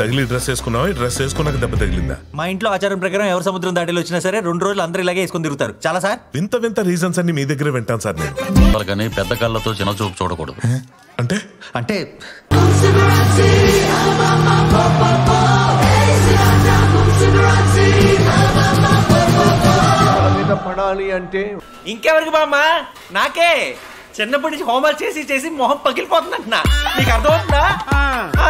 తగిలి డ్రెస్ వేసుకున్నావా ఈ డ్రెస్ వేసుకున్నాక దెబ్బ తగిలిందా మా ఇంట్లో ఆచారం ప్రకారం ఎవరు సముద్రం దాటిలో వచ్చినా సరే రెండు రోజులు అందరూ ఇలాగే వేసుకొని తిరుగుతారు చాలా సార్ వింత వింత రీజన్స్ అన్ని మీ దగ్గర వింటాను సార్ నేను వాళ్ళకని పెద్ద కళ్ళతో చిన్న చూపు చూడకూడదు అంటే అంటే వాళ్ళ మీద పడాలి అంటే ఇంకెవరికి బామ్మ నాకే చిన్నప్పటి నుంచి హోంవర్క్ చేసి చేసి మొహం పగిలిపోతుందంటున్నా నీకు అర్థమవుతుందా